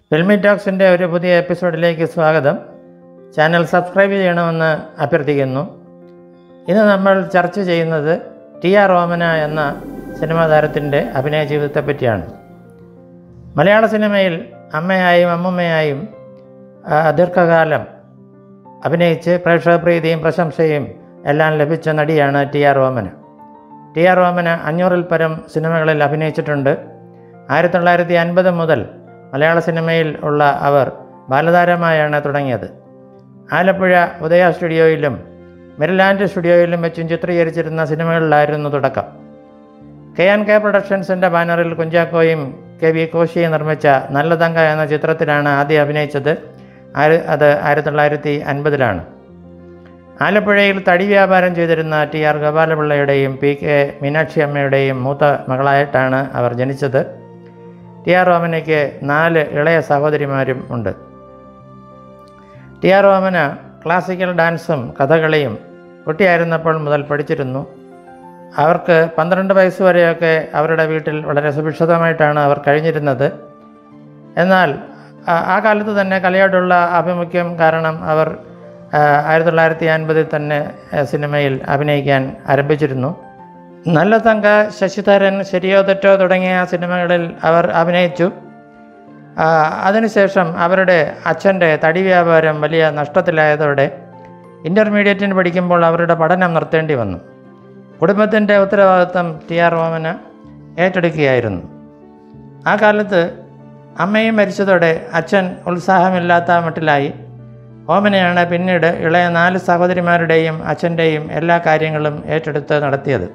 filmy ടോക്സിൻ്റെ ഒരു പുതിയ എപ്പിസോഡിലേക്ക് സ്വാഗതം ചാനൽ സബ്സ്ക്രൈബ് ചെയ്യണമെന്ന് അഭ്യർത്ഥിക്കുന്നു ഇന്ന് നമ്മൾ ചർച്ച ചെയ്യുന്നത് ടി ആർ ഓമന എന്ന സിനിമാ താരത്തിൻ്റെ അഭിനയ ജീവിതത്തെ പറ്റിയാണ് മലയാള സിനിമയിൽ അമ്മയായും അമ്മുമ്മയായും ആ, ദീർഘകാലം അഭിനയിച്ച് പ്രേക്ഷകപ്രീതിയും പ്രശംസയും എല്ലാം ലഭിച്ച നടിയാണ് T R Omana T R Omana അഞ്ഞൂറിൽ പരം സിനിമകളിൽ അഭിനയിച്ചിട്ടുണ്ട് ആയിരത്തി തൊള്ളായിരത്തി അൻപത് മുതൽ മലയാള സിനിമയിൽ ഉള്ള അവർ ബാലതാരമായാണ് തുടങ്ങിയത് ആലപ്പുഴ ഉദയ സ്റ്റുഡിയോയിലും മെരിലാൻഡ് സ്റ്റുഡിയോയിലും വെച്ചും ചിത്രീകരിച്ചിരുന്ന സിനിമകളിലായിരുന്നു തുടക്കം കെ ആൻ കെ പ്രൊഡക്ഷൻസിൻ്റെ ബാനറിൽ കുഞ്ചാക്കോയും കെ വി കോശിയും നിർമ്മിച്ച നല്ല തങ്ക എന്ന ചിത്രത്തിലാണ് ആദ്യം അഭിനയിച്ചത് ആയിര അത് ആയിരത്തി തൊള്ളായിരത്തി അൻപതിലാണ് ആലപ്പുഴയിൽ തടി വ്യാപാരം ചെയ്തിരുന്ന ടി ആർ ഗോപാലപിള്ളയുടെയും പി കെ മീനാക്ഷി അമ്മയുടെയും മൂത്ത മകളായിട്ടാണ് അവർ ജനിച്ചത് ടി ആർ ഓമനയ്ക്ക് നാല് ഇളയ സഹോദരിമാരും ഉണ്ട് ടി ആർ ഓമന ക്ലാസിക്കൽ ഡാൻസും കഥകളിയും കുട്ടിയായിരുന്നപ്പോൾ മുതൽ പഠിച്ചിരുന്നു അവർക്ക് പന്ത്രണ്ട് വയസ്സ് വരെയൊക്കെ അവരുടെ വീട്ടിൽ വളരെ സുഭിക്ഷതമായിട്ടാണ് അവർ കഴിഞ്ഞിരുന്നത് എന്നാൽ ആ- ആ കാലത്ത് തന്നെ കലയോടുള്ള ആഭിമുഖ്യം കാരണം അവർ ആ, ആയിരത്തി തൊള്ളായിരത്തി അൻപതിൽ തന്നെ ആ, സിനിമയിൽ അഭിനയിക്കാൻ ആരംഭിച്ചിരുന്നു നല്ല തങ്ക ശശിധരൻ ശരിയോ തെറ്റോ തുടങ്ങിയ സിനിമകളിൽ അവർ അഭിനയിച്ചു ആ, അതിനുശേഷം അവരുടെ അച്ഛൻ്റെ തടി വ്യാപാരം വലിയ നഷ്ടത്തിലായതോടെ ഇൻ്റർമീഡിയറ്റിന് പഠിക്കുമ്പോൾ അവരുടെ പഠനം നിർത്തേണ്ടി വന്നു കുടുംബത്തിൻ്റെ ഉത്തരവാദിത്വം ടി ആർ ഓമന ഏറ്റെടുക്കുകയായിരുന്നു ആ കാലത്ത് അമ്മയും മരിച്ചതോടെ അച്ഛൻ ഉത്സാഹമില്ലാത്ത മട്ടിലായി ഓമനയാണ് പിന്നീട് ഇളയ നാല് സഹോദരിമാരുടെയും അച്ഛൻ്റെയും എല്ലാ കാര്യങ്ങളും ഏറ്റെടുത്ത് നടത്തിയത്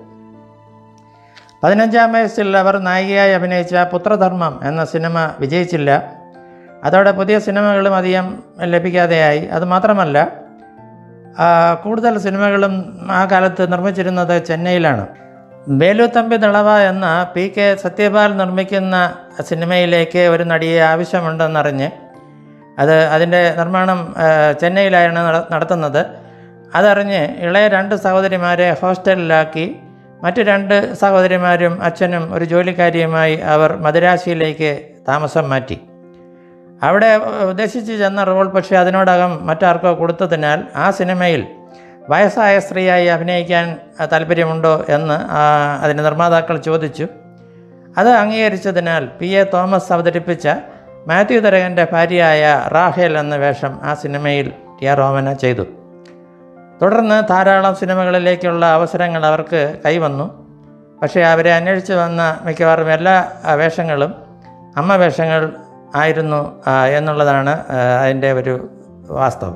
പതിനഞ്ചാം വയസ്സിൽ അവർ നായികയായി അഭിനയിച്ച പുത്രധർമ്മം എന്ന സിനിമ വിജയിച്ചില്ല അതോടെ പുതിയ സിനിമകളും അധികം ലഭിക്കാതെയായി അതുമാത്രമല്ല ആ, കൂടുതൽ സിനിമകളും ആ കാലത്ത് നിർമ്മിച്ചിരുന്നത് ചെന്നൈയിലാണ് വേലുത്തമ്പി ദളവ എന്ന പി കെ സത്യപാൽ നിർമ്മിക്കുന്ന സിനിമയിലേക്ക് ഒരു നടിയെ ആവശ്യമുണ്ടെന്നറിഞ്ഞ് അത് അതിൻ്റെ നിർമ്മാണം ആ, ചെന്നൈയിലാണ് നട- നടത്തുന്നത് അതറിഞ്ഞ് ഇളയ രണ്ട് സഹോദരിമാരെ ഹോസ്റ്റലിലാക്കി മറ്റു രണ്ട് സഹോദരിമാരും അച്ഛനും ഒരു ജോലിക്കാരിയുമായി അവർ മദുരാശിയിലേക്ക് താമസം മാറ്റി അവിടെ ഉദ്ദേശിച്ച് ചെന്ന റോൾ പക്ഷേ അതിനോടകം മറ്റാർക്കോ കൊടുത്തതിനാൽ ആ സിനിമയിൽ വയസ്സായ സ്ത്രീയായി അഭിനയിക്കാൻ ആ, താല്പര്യമുണ്ടോ എന്ന് ആ, അതിൻ്റെ നിർമ്മാതാക്കൾ ചോദിച്ചു അത് അംഗീകരിച്ചതിനാൽ പി എ തോമസ് അവതരിപ്പിച്ച മാത്യു തരകൻ്റെ ഭാര്യയായ റാഹേൽ എന്ന വേഷം ആ സിനിമയിൽ ടി ആർ ഓമന ചെയ്തു തുടർന്ന് ധാരാളം സിനിമകളിലേക്കുള്ള അവസരങ്ങൾ അവർക്ക് കൈവന്നു പക്ഷേ അവരെ അന്വേഷിച്ച് വന്ന മിക്കവാറും എല്ലാ ആ, വേഷങ്ങളും അമ്മ വേഷങ്ങൾ ആയിരുന്നു ആ, എന്നുള്ളതാണ് ആ, അതിൻ്റെ ഒരു വാസ്തവം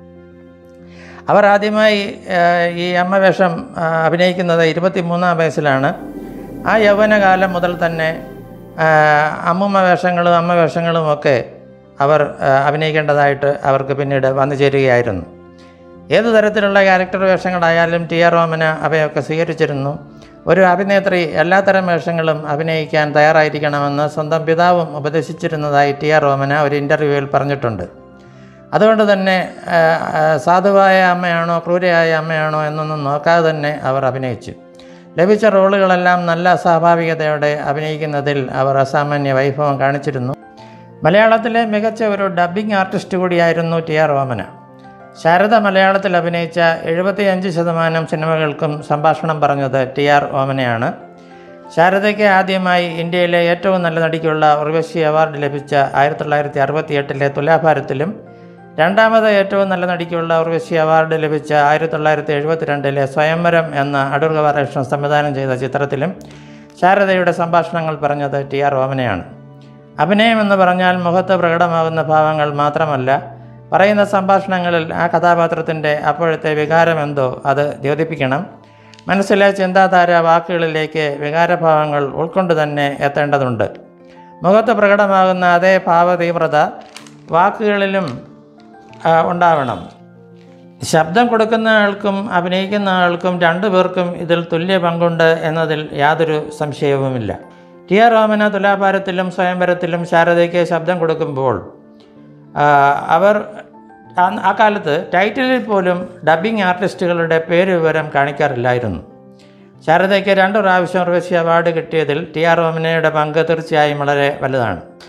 അവർ ആദ്യമായി ആ, ഈ അമ്മ വേഷം ആ, അഭിനയിക്കുന്നത് ഇരുപത്തി മൂന്നാം വയസ്സിലാണ് ആ യൗവനകാലം മുതൽ തന്നെ ആ, അമ്മുമ്മ വേഷങ്ങളും അമ്മ വേഷങ്ങളും ഒക്കെ അവർ ആ, അഭിനയിക്കേണ്ടതായിട്ട് അവർക്ക് പിന്നീട് വന്നു ചേരുകയായിരുന്നു ഏതു തരത്തിലുള്ള ക്യാരക്ടർ വേഷങ്ങളായാലും ടി ആർ റോമന അവയൊക്കെ സ്വീകരിച്ചിരുന്നു ഒരു അഭിനേത്രി എല്ലാത്തരം വേഷങ്ങളും അഭിനയിക്കാൻ തയ്യാറായിരിക്കണമെന്ന് സ്വന്തം പിതാവും ഉപദേശിച്ചിരുന്നതായി ടി ആർ റോമന ഒരു ഇൻ്റർവ്യൂവിൽ പറഞ്ഞിട്ടുണ്ട് അതുകൊണ്ട് തന്നെ ആ, ആ, സാധുവായ അമ്മയാണോ ക്രൂരയായ അമ്മയാണോ എന്നൊന്നും നോക്കാതെ തന്നെ അവർ അഭിനയിച്ചു ലഭിച്ച റോളുകളെല്ലാം നല്ല സ്വാഭാവികതയോടെ അഭിനയിക്കുന്നതിൽ അവർ അസാമാന്യ വൈഭവം കാണിച്ചിരുന്നു മലയാളത്തിലെ മികച്ച ഒരു ഡബ്ബിംഗ് ആർട്ടിസ്റ്റ് കൂടിയായിരുന്നു ടി ആർ ഓമന ശാരദ മലയാളത്തിൽ അഭിനയിച്ച എഴുപത്തിയഞ്ച് ശതമാനം സിനിമകൾക്കും സംഭാഷണം പറഞ്ഞത് ടി ആർ ഓമനയാണ് ശാരദയ്ക്ക് ആദ്യമായി ഇന്ത്യയിലെ ഏറ്റവും നല്ല നടിക്കുള്ള ഉർവശി അവാർഡ് ലഭിച്ച ആയിരത്തി തൊള്ളായിരത്തി അറുപത്തി എട്ടിലെ തുലാഭാരത്തിലും രണ്ടാമത് ഏറ്റവും നല്ല നടിക്കുള്ള ഉർവശി അവാർഡ് ലഭിച്ച ആയിരത്തി തൊള്ളായിരത്തി എഴുപത്തിരണ്ടിലെ സ്വയംവരം എന്ന അടൂർ ഗോപാലകൃഷ്ണൻ സംവിധാനം ചെയ്ത ചിത്രത്തിലും ശാരദയുടെ സംഭാഷണങ്ങൾ പറഞ്ഞത് ടി ആർ ഓമനയാണ് അഭിനയം എന്ന് പറഞ്ഞാൽ മുഖത്ത് പ്രകടമാകുന്ന ഭാവങ്ങൾ മാത്രമല്ല പറയുന്ന സംഭാഷണങ്ങളിൽ ആ കഥാപാത്രത്തിൻ്റെ അപ്പോഴത്തെ വികാരമെന്തോ അത് ദ്യോതിപ്പിക്കണം മനസ്സിലെ ചിന്താധാര വാക്കുകളിലേക്ക് വികാരഭാവങ്ങൾ ഉൾക്കൊണ്ട് തന്നെ എത്തേണ്ടതുണ്ട് മുഖത്ത് പ്രകടമാകുന്ന അതേ ഭാവതീവ്രത വാക്കുകളിലും ആ, ഉണ്ടാവണം ശബ്ദം കൊടുക്കുന്ന ആൾക്കും അഭിനയിക്കുന്ന ആൾക്കും രണ്ടു പേർക്കും ഇതിൽ തുല്യ പങ്കുണ്ട് എന്നതിൽ യാതൊരു സംശയവുമില്ല ടി ആർ റോമന തുലാഭാരത്തിലും സ്വയംവരത്തിലും ശാരദയ്ക്ക് ശബ്ദം കൊടുക്കുമ്പോൾ ആ, അവർ ആ- ആ കാലത്ത് ടൈറ്റിലിൽ പോലും ഡബ്ബിംഗ് ആർട്ടിസ്റ്റുകളുടെ പേര് വിവരം കാണിക്കാറില്ലായിരുന്നു ശാരദയ്ക്ക് രണ്ട് പ്രാവശ്യം ഉർവശി അവാർഡ് കിട്ടിയതിൽ ടി ആർ റോമനയുടെ പങ്ക് തീർച്ചയായും വളരെ വലുതാണ്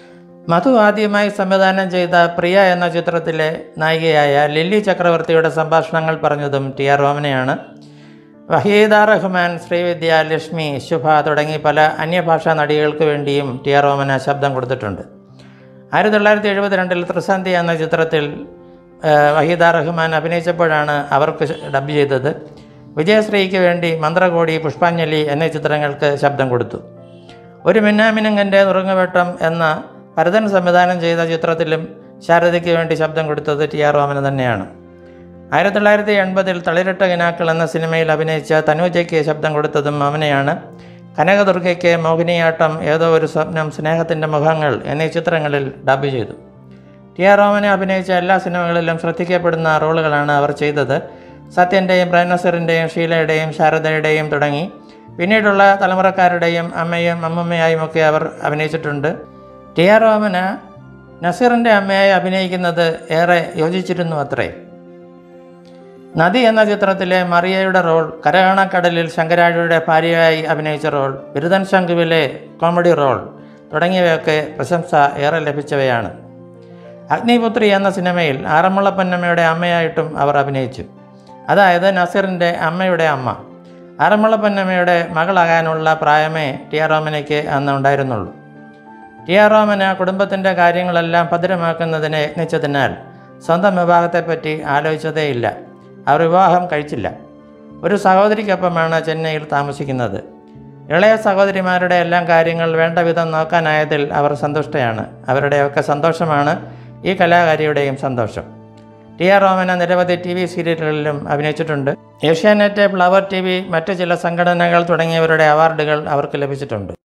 മധു ആദ്യമായി സംവിധാനം ചെയ്ത പ്രിയ എന്ന ചിത്രത്തിലെ നായികയായ ലില്ലി ചക്രവർത്തിയുടെ സംഭാഷണങ്ങൾ പറഞ്ഞതും ടി ആർ റോമനയാണ് വഹീദ റഹ്മാൻ ശ്രീവിദ്യ ലക്ഷ്മി ശുഭ തുടങ്ങി പല അന്യഭാഷാ നടികൾക്ക് വേണ്ടിയും ടി ആർ റോമന ശബ്ദം കൊടുത്തിട്ടുണ്ട് ആയിരത്തി തൊള്ളായിരത്തി എഴുപത്തിരണ്ടിൽ ത്രിസന്ധി എന്ന ചിത്രത്തിൽ ആ, വഹീദ റഹ്മാൻ അഭിനയിച്ചപ്പോഴാണ് അവർക്ക് ഡബ് ചെയ്തത് വിജയശ്രീക്ക് വേണ്ടി മന്ത്രകോടി പുഷ്പാഞ്ജലി എന്നീ ചിത്രങ്ങൾക്ക് ശബ്ദം കൊടുത്തു ഒരു മിന്നാമിനുങ്ങൻ്റെ നുറുങ്ങുവെട്ടം എന്ന ഭരതൻ സംവിധാനം ചെയ്ത ചിത്രത്തിലും ശാരദയ്ക്ക് വേണ്ടി ശബ്ദം കൊടുത്തത് ടി ആർ റോമന തന്നെയാണ് ആയിരത്തി തൊള്ളായിരത്തി എൺപതിൽ തളിരിട്ട കിനാക്കൾ എന്ന സിനിമയിൽ അഭിനയിച്ച തനൂജയ്ക്ക് ശബ്ദം കൊടുത്തതും അവനെയാണ് കനകദുർഗയ്ക്ക് മോഹിനിയാട്ടം ഏതോ ഒരു സ്വപ്നം സ്നേഹത്തിൻ്റെ മുഖങ്ങൾ എന്നീ ചിത്രങ്ങളിൽ ഡബ് ചെയ്തു ടി ആർ റോമനെ അഭിനയിച്ച എല്ലാ സിനിമകളിലും ശ്രദ്ധിക്കപ്പെടുന്ന റോളുകളാണ് അവർ ചെയ്തത് സത്യൻ്റെയും പ്രേംനസറിൻ്റെയും ഷീലയുടെയും ശാരദയുടെയും തുടങ്ങി പിന്നീടുള്ള തലമുറക്കാരുടെയും അമ്മയും അമ്മമ്മയായും ഒക്കെ അവർ അഭിനയിച്ചിട്ടുണ്ട് ടി ആർ റോമന നസീറിൻ്റെ അമ്മയായി അഭിനയിക്കുന്നത് ഏറെ യോജിച്ചിരുന്നു അത്രേ നദി എന്ന ചിത്രത്തിലെ മറിയയുടെ റോൾ കരകണക്കടലിൽ ശങ്കരാഴിയുടെ ഭാര്യയായി അഭിനയിച്ച റോൾ ബിരുദൻ ശംഖുവിലെ കോമഡി റോൾ തുടങ്ങിയവയൊക്കെ പ്രശംസ ഏറെ ലഭിച്ചവയാണ് അഗ്നിപുത്രി എന്ന സിനിമയിൽ ആറന്മുള പൊന്നമ്മയുടെ അമ്മയായിട്ടും അവർ അഭിനയിച്ചു അതായത് നസീറിൻ്റെ അമ്മയുടെ അമ്മ ആറന്മുള പൊന്നമ്മയുടെ മകളാകാനുള്ള പ്രായമേ ടി ആർ റോമനയ്ക്ക് അന്ന് ഉണ്ടായിരുന്നുള്ളൂ ടി ആർ റോമന കുടുംബത്തിൻ്റെ കാര്യങ്ങളെല്ലാം ഭദ്രമാക്കുന്നതിന് യത്നിച്ചതിനാൽ സ്വന്തം വിവാഹത്തെപ്പറ്റി ആലോചിച്ചതേയില്ല അവർ വിവാഹം കഴിച്ചില്ല ഒരു സഹോദരിക്കൊപ്പമാണ് ചെന്നൈയിൽ താമസിക്കുന്നത് ഇളയ സഹോദരിമാരുടെ എല്ലാം കാര്യങ്ങൾ വേണ്ട വിധം നോക്കാനായതിൽ അവർ സന്തുഷ്ടയാണ് അവരുടെയൊക്കെ സന്തോഷമാണ് ഈ കലാകാരിയുടെയും സന്തോഷം ടി ആർ റോമന നിരവധി ടി വി സീരിയലുകളിലും അഭിനയിച്ചിട്ടുണ്ട് ഏഷ്യാനെറ്റ് ഫ്ലവർ ടി വി മറ്റ് ചില സംഘടനകൾ തുടങ്ങിയവരുടെ അവാർഡുകൾ അവർക്ക് ലഭിച്ചിട്ടുണ്ട്